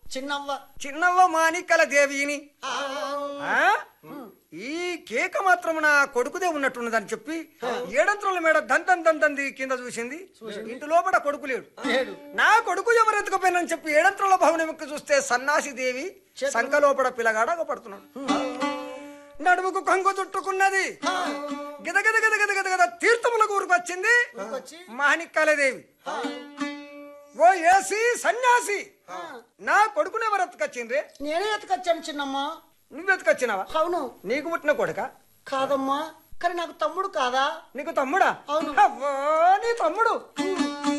చిన్నవ్వ చిన్నవ్వ మాణిక్కల దేవిని ఆ? ఈ కేక మాత్రం నా కొడుకుదే ఉన్నట్టున్నదని చెప్పి ఏడంత్రుల మేడ దంతం దంతంది కింద చూసింది ఇంటి లోపల కొడుకు లేడు లేడు నా కొడుకు ఎవరు ఎత్తుకపోయినని చెప్పి ఏడంత్రుల భవనముకి చూస్తే సన్నాసి దేవి సంక లోపల పిల్లగాడ పడుతున్నాడు నడుముకు కంగు చుట్టుకున్నది గిదగద గద గద గద గద తీర్థములకు ఊరికి వచ్చింది వచ్చి మాణిక్కాల దేవి ఓ ఏసి సన్యాసి నా కొడుకుని ఎవరు ఎత్తుకొచ్చిండ్రే నేనే ఎత్తుకొచ్చాను చిన్నమ్మ నువ్వు ఎత్తుకొచ్చినావా అవును నీకు పుట్టిన కొడుక కాదమ్మా కానీ నాకు తమ్ముడు కాదా నీకు తమ్ముడా అవును. అవ్వో నీ తమ్ముడు